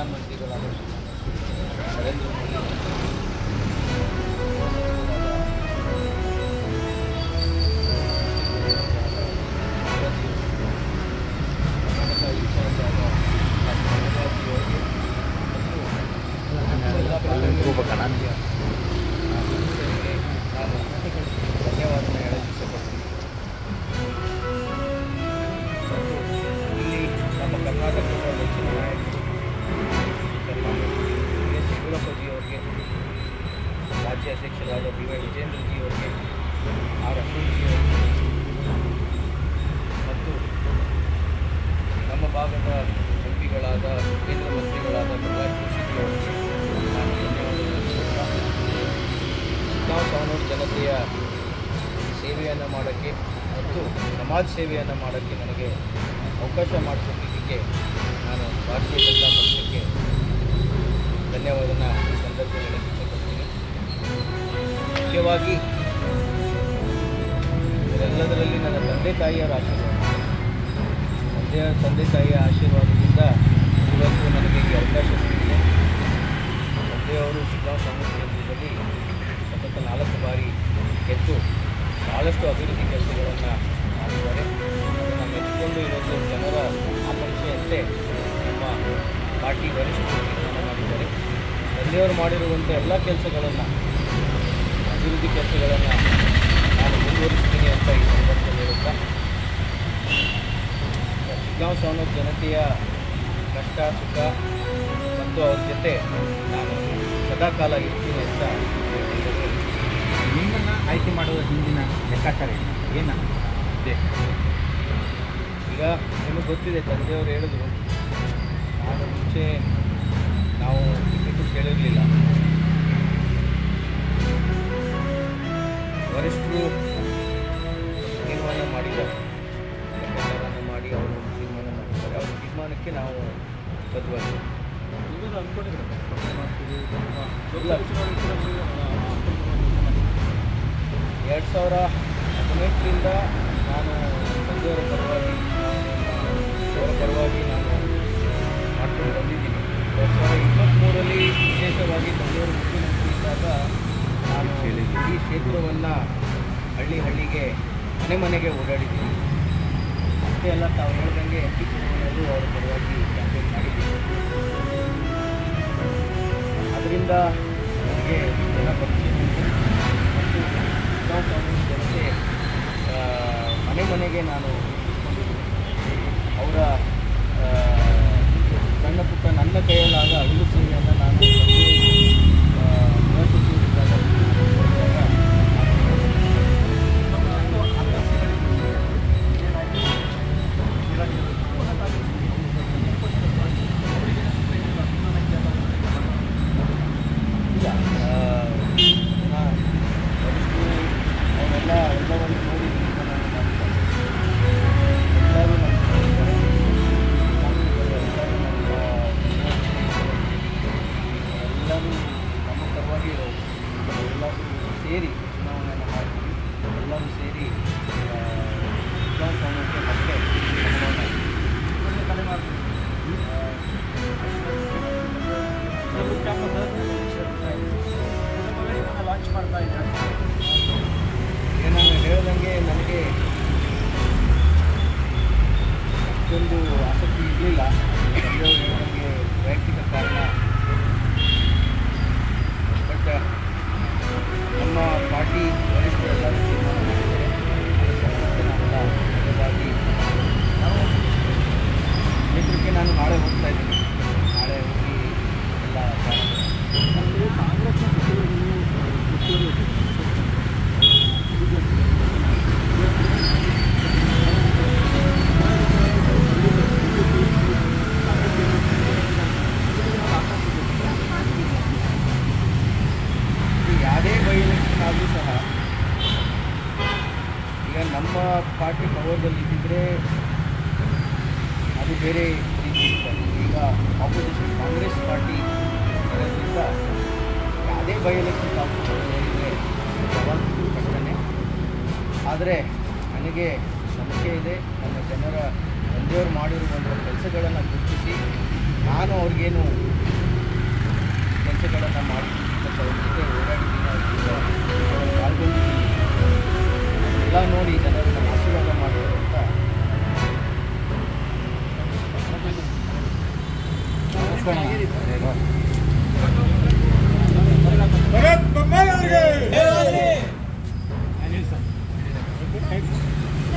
ಪ್ರಧಾನಮಂತ್ರಿಗಳಾದ ನರೇಂದ್ರ ಮೋದಿ ಕರ್ನಾಟಕ ಇನ್ಚಾರ್ಜ್ ಆದ ಡಾಕ್ಟರ್ ನಾಗರಾಜ್ ಅವರಿಗೆ ಮತ್ತು ಎಲ್ಲ ಪ್ರತಿನಿಧಿಗಳಿಗೆ ನಾನು ಧನ್ಯವಾದನ ಹೇಳಲು ಇಷ್ಟಪಡ್ತೀನಿ ಮತ್ತು ಇಲ್ಲಿ ನಮ್ಮ ಕರ್ನಾಟಕದ ನೆಚ್ಚಿನ ನಾಯಕರು ಸನ್ಮಾನ್ಯ ಎಸ್ ಯಡಿಯೂರಪ್ಪಜಿ ಅವರಿಗೆ ರಾಜ್ಯ ಅಧ್ಯಕ್ಷರಾದ ಬಿ ವೈ ವಿಜೇಂದ್ರಜಿ ಅವರಿಗೆ ಆರ್ ಅಶೋಕ್ಜಿ ಅವರಿಗೆ ಮತ್ತು ನಮ್ಮ ಭಾಗದ ಎಂ ಪಿಗಳಾದ ಕೇಂದ್ರ ಮಂತ್ರಿಗಳಾದ ಪ್ರಹ್ಲಾದ್ ಜೋಶಿಜಿ ಅವರಿಗೆ ನಾನು ಧನ್ಯವಾದಗಳನ್ನು ಹೇಳ್ತಾ ನಾವು ಸಾವನೂರು ಜನತೆಯ ಸೇವೆಯನ್ನು ಮಾಡೋಕ್ಕೆ ಮತ್ತು ಸಮಾಜ ಸೇವೆಯನ್ನು ಮಾಡೋಕ್ಕೆ ನನಗೆ ಅವಕಾಶ ಮಾಡಿಕೊಟ್ಟಿದ್ದಕ್ಕೆ ನಾನು ಭಾರತೀಯ ಜನತಾ ಪಕ್ಷಕ್ಕೆ ಧನ್ಯವಾದನ ಈ ಸಂದರ್ಭದಲ್ಲಿ ಇಷ್ಟಪಡ್ತೀನಿ ಮುಖ್ಯವಾಗಿ ಇದೆಲ್ಲದರಲ್ಲಿ ನನ್ನ ತಂದೆ ತಾಯಿಯರ ಆಶೀರ್ವಾದ ತಂದೆಯ ತಂದೆ ತಾಯಿಯ ಆಶೀರ್ವಾದದಿಂದ ಇವತ್ತು ನನಗೆ ಈ ಅವಕಾಶ ಸಿಕ್ಕಿದೆ ತಂದೆಯವರು ಶಿಗ್ಗಾಂವ್ ಸಾಮೂಹಿಕ ಕೇಂದ್ರದಲ್ಲಿ ಸತತ ನಾಲ್ಕು ಬಾರಿ ಗೆದ್ದು ಭಾಳಷ್ಟು ಅಭಿವೃದ್ಧಿ ಕೆಲಸಗಳನ್ನು ಮಾಡಿದ್ದಾರೆ ಅದನ್ನು ಮೆಚ್ಚಿಕೊಂಡು ಇವತ್ತು ಜನರ ಆಕಾಂಕ್ಷೆಯಂತೆ ನಮ್ಮ ಪಾರ್ಟಿ ವರಿಷ್ಠರು ತೀರ್ಮಾನ ಮಾಡಿದ್ದಾರೆ ತಂದೆಯವರು ಮಾಡಿರುವಂಥ ಎಲ್ಲ ಕೆಲಸಗಳನ್ನು ಅಭಿವೃದ್ಧಿ ಕೆಲಸಗಳನ್ನು ನಾನು ಮುಂದುವರಿಸ್ತೀನಿ ಅಂತ ಈ ಸಂದರ್ಭದಲ್ಲಿ ಹೇಳುತ್ತಾ ಶಿಗ್ಗಾಂವ್ ಸಾವನೂರು ಜನತೆಯ ಕಷ್ಟ ಸುಖ ಮತ್ತು ಅವ್ರ ಜೊತೆ ನಾನು ಸದಾಕಾಲ ಇರ್ತೀನಿ ಅಂತ ಹೇಳ್ತಿದ್ದೇನೆ. ನಿಮ್ಮನ್ನು ಆಯ್ಕೆ ಮಾಡುವ ಹಿಂದಿನ ಲೆಕ್ಕಾಚಾರ ಏನು ಏನು ಇದೆ ಈಗ ನಿಮಗೆ ಗೊತ್ತಿದೆ ತಂದೆಯವರು ಹೇಳಿದ್ರು ನಾನು ಮುಂಚೆ ನಾವು ಟಿಕೆಟು ಕೇಳಿರಲಿಲ್ಲ ವರಿಷ್ಠರು ತೀರ್ಮಾನ ಮಾಡಿದ್ದಾರೆ ಲೆಕ್ಕಾಚಾರನ ಮಾಡಿ ಅವರು ತೀರ್ಮಾನ ಮಾಡಿದ್ದಾರೆ ಅವ್ರ ತೀರ್ಮಾನಕ್ಕೆ ನಾವು ಬದ್ಧವಾಗಿ ಎರಡು ಸಾವಿರ ಹದಿನೆಂಟರಿಂದ ನಾನು ತಂದೆಯವರ ಪರವಾಗಿ ಅವರ ಪರವಾಗಿ ನಾನು ಮಾಡ್ಕೊಂಡು ಬಂದಿದ್ದೀನಿ ಎರಡು ಸಾವಿರದ ಇಪ್ಪತ್ತ್ಮೂರರಲ್ಲಿ ವಿಶೇಷವಾಗಿ ತಂದೆಯವರು ಮುಖ್ಯಮಂತ್ರಿ ಇದ್ದಾಗ ನಾನು ಇಡೀ ಕ್ಷೇತ್ರವನ್ನು ಹಳ್ಳಿ ಹಳ್ಳಿಗೆ ಮನೆ ಮನೆಗೆ ಓಡಾಡಿದ್ದೀನಿ ಅಷ್ಟೇ ಅಲ್ಲ ತಾವು ಹೇಳ್ದಂಗೆ ಎಂ ಪಿ ಚುನಾವಣೆಯಲ್ಲೂ ಅವರ ಪರವಾಗಿ ಕ್ಯಾಂಪೇನ್ ಮಾಡಿದ್ದೀನಿ ಅದರಿಂದ ನನಗೆ ಜನ ಪರಿಚಯ ಇದೆ. ಮತ್ತು ಶಿಗ್ಗಾಂವ್ ಕಾಂಗ್ರೆಸ್ ಜನತೆ ಆ, ಮನೆ ಮನೆಗೆ ನಾನು ಇಸ್ಕೊಂಡಿದ್ದೀನಿ ಅವರ ಆ, ಸಣ್ಣ ಪುಟ್ಟ ನನ್ನ ಕೈಯಲ್ಲಾದ ಅಡಿಲು ಸೇವೆಯನ್ನು ನಾನು ತಂದೆ, ಆ, ಗೃಹ ಸಚಿವರಿದ್ದಾಗ ಮಾಡಿದಾಗ ಇಲ್ಲ ಆ, ನಾ- ವರಿಷ್ಠರು ಅವರೆಲ್ಲ ಎಲ್ಲವನ್ನು ನೋಡಿ ತೀರ್ಮಾನ ಮಾಡಿದ್ದಾರೆ ಎಲ್ಲರೂ ನಮ್ಮ ಸ್ನೇಹಿತರು, ಶಾಸಕರು, ಎಲ್ಲರೂ ನಮ್ಮ ಎಲ್ಲರೂ ನಮ್ಮ ಪರವಾಗಿ ಇರೋರು ಎಲ್ಲರೂ ಸೇರಿ ಚುನಾವಣೆಯನ್ನು ಮಾಡ್ತೀವಿ ಎಲ್ಲರೂ ಸೇರಿ ಆ, ವಿಧಾನಸೌಧಕ್ಕೆ ಮತ್ತೆ ಚುನಾವಣೆ ಲಾಂಚ್ ಮಾಡ್ತಾ ಇದ್ದಾರೆ ಈಗ ನಾನು ಹೇಳ್ದಂಗೆ ನನಗೆ ಅಷ್ಟೊಂದು ಆಸಕ್ತಿ ಇರಲಿಲ್ಲ ತಂದೆಯವರು ಹೇಳ್ದಂಗೆ ವೈಯಕ್ತಿಕ ಕಾರಣ ಬಟ್ ನಮ್ಮ ಪಾರ್ಟಿ ವರಿಷ್ಠರೆಲ್ಲರೂ ತೀರ್ಮಾನ ಮಾಡಿದ್ದಾರೆ ಅದಕ್ಕೆ ನಾವೆಲ್ಲ ಬದ್ಧವಾಗಿ ನಾವು ಕ್ಷೇತ್ರಕ್ಕೆ ನಾನು ನಾಳೆ ಹೋಗ್ತಾ ಇದ್ದೀನಿ ನಾಳೆ ಹೋಗಿ ಎಲ್ಲ ಪ್ರಾರಂಭ ಕಾಂಗ್ರೆಸ್ನ ಈಗ ಯಾವುದೇ ಬೈ ಎಲೆಕ್ಷನ್ ಆದರೂ ಸಹ ಈಗ ನಮ್ಮ ಪಾರ್ಟಿ ಪವರ್ದಲ್ಲಿ ಇದ್ದಿದ್ರೆ ಅದು ಬೇರೆ ರೀತಿ ಇರ್ತದೆ ಈಗ ಆಪೋಸಿಷನ್ ಕಾಂಗ್ರೆಸ್ ಪಾರ್ಟಿ ಇರೋದ್ರಿಂದ ಯಾವುದೇ ಬೈ ಎಲೆಕ್ಷನ್ ನೋಡಿದರೆ ಯಾವಾಗಲೂ ಕಷ್ಟನೇ ಆದರೆ ನನಗೆ ನಂಬಿಕೆ ಇದೆ ನನ್ನ ಜನರ ಒಂದೇ ತಂದೆಯವರು ಮಾಡಿರುವಂಥ ಕೆಲಸಗಳನ್ನು ಗುರುತಿಸಿ ನಾನು ಅವ್ರಿಗೇನು ಕೆಲಸಗಳನ್ನು ಮಾಡ್ತೀನಿ ಮತ್ತು ಅವ್ರ ಜೊತೆ ಓಡಾಡಿದ್ದೀನಿ ಅವ್ರ ಜೊತೆ ಅವ್ರು ಪಾಲ್ಗೊಂಡಿದ್ದೀನಿ ಎಲ್ಲ ನೋಡಿ ಜನರು ನನ್ನ ಆಶೀರ್ವಾದ ಮಾಡ್ತಾರೆ ಅಂತ ಭರತ್ ಬೊಮ್ಮಾಯಿ ಅವರಿಗೆ ಅನಿಲ್ ಸರ್